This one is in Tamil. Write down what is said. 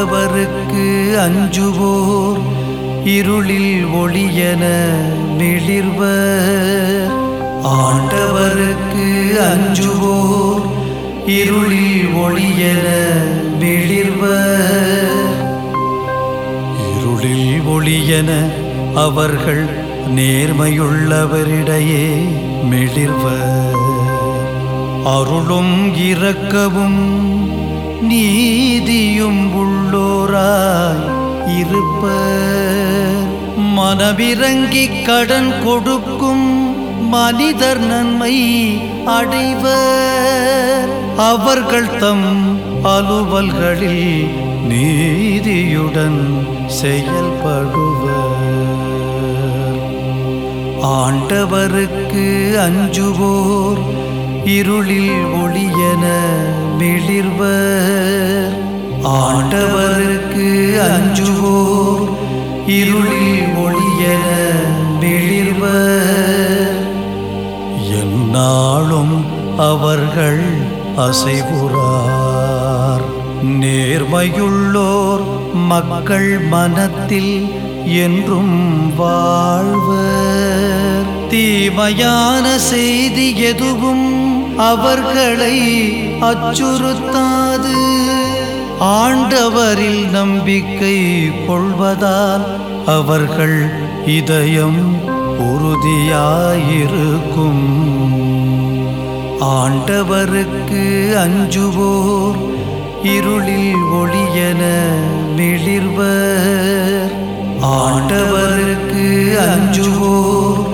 ஆண்டவருக்கு அஞ்சுவோர் இருளில் ஒளியென மிளிர்வர் ஆண்டவருக்கு அஞ்சுவோர் இருளில் ஒளியென மிளிர்வர் இருளில் ஒளியென அவர்கள் நேர்மையுள்ளவரிடையே மிளிர்வர் அருளும் இரக்கவும் நீதியும் உள்ளோராய் இருப்பர் மனவிறங்கி கடன் கொடுக்கும் மனிதர் நன்மை அடைவர் அவர்கள் தம் அலுவல்களில் நீதியுடன் செயல்படுவர் ஆண்டவருக்கு அஞ்சுவோர் இருளில் ஒளியென மிளிர்வர் ஆண்டவருக்கு அஞ்சுவோர் இருளில் ஒளியென மிளிர்வர் எந்நாளும் அவர்கள் அசைவுறார் நேர்மையுள்ளோர் மக்கள் மனத்தில் என்றும் வாழ்வர் தீமையான செய்தி எதுவும் அவர்களை அச்சுறுத்தாது ஆண்டவரில் நம்பிக்கை கொள்வதால் அவர்கள் இதயம் உறுதியாயிருக்கும் ஆண்டவருக்கு அஞ்சுவோர் இருளில் ஒளியென மிளிர்வர் ஆண்டவருக்கு அஞ்சுவோர்